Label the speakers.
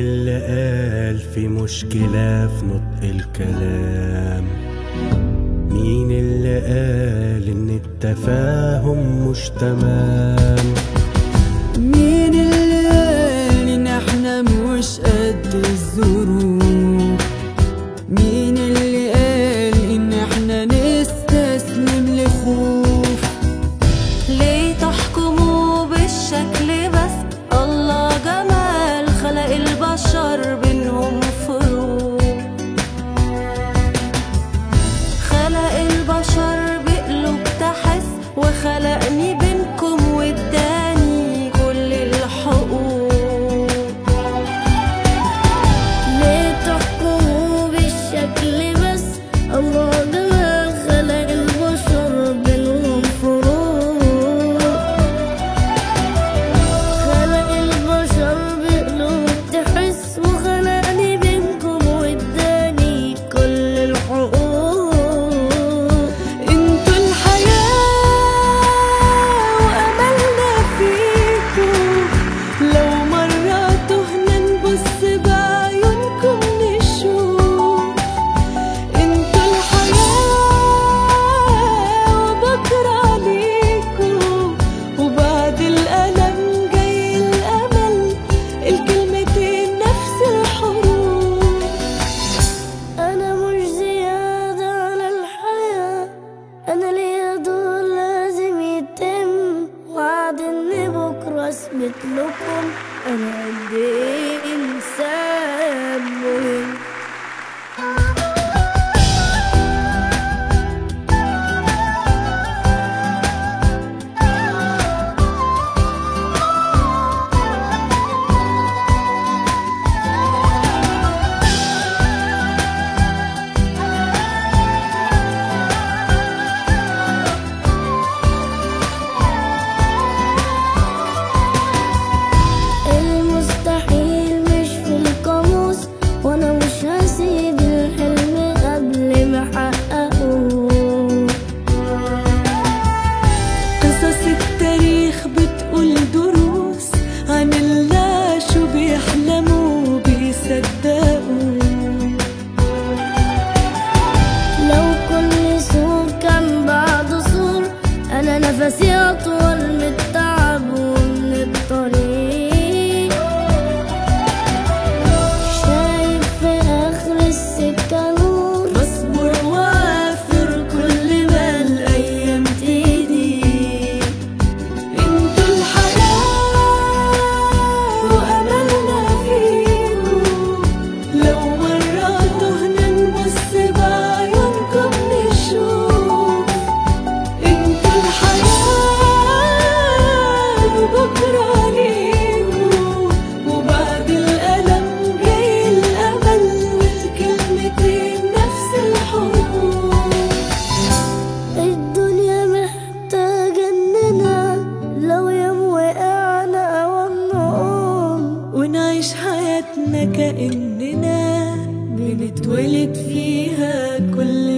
Speaker 1: اللي قال في مشكلة في نطق الكلام مين اللي قال ان التفاهم مش تمام
Speaker 2: مين اللي قال ان احنا مش قد الظروف مين اللي قال ان احنا نستسلم لخوف
Speaker 3: ليه تحكموا بالشكل بس الله جمال خلق البشر بينهم فروق خلق البشر بقلوب تحس وخلقني بينكم واداني كل الحقوق
Speaker 4: ليه تحكموا بالشكل بس الله جمال خلق البشر بينهم فروق خلق البشر بقلوب تحس وخلقني بينكم واداني كل الحقوق
Speaker 3: انتوا الحياة وأملنا فيكم لو مرة تهنا نبص بعيونكم نشوف انتوا الحياة وبكرة ليكم وبعد الألم جاي الأمل الكلمتين نفس الحروف
Speaker 4: أنا مش زيادة على الحياة أنا ليا دور لازم يتم وعد إن بكرة أثبت لكم أنا قد إيه إنسان مهم المستحيل مش في القاموس وانا مش هسيب الحلم قبل ما احققه
Speaker 3: قصص التاريخ بتقول دروس عن اللي عاشوا بيحلموا وبيصدقوا
Speaker 4: لو كل سور كان بعد سور انا نفسي اطول من التعب ومن الطريق شايف في اخر السكه نور
Speaker 3: بصبر وافر كل ما الايام تيجي انتوا الحياة واملنا فيكم لو مرة تهنا نبص بعيونكم نشوف انتوا الحياة وبكرة ليكم وبعد الألم جاي الأمل والكلمتين نفس الحروف
Speaker 4: الدنيا محتاجة إننا لو يوم وقعنا أو نقوم
Speaker 3: ونعيش حياتنا كأننا بنتولد فيها كل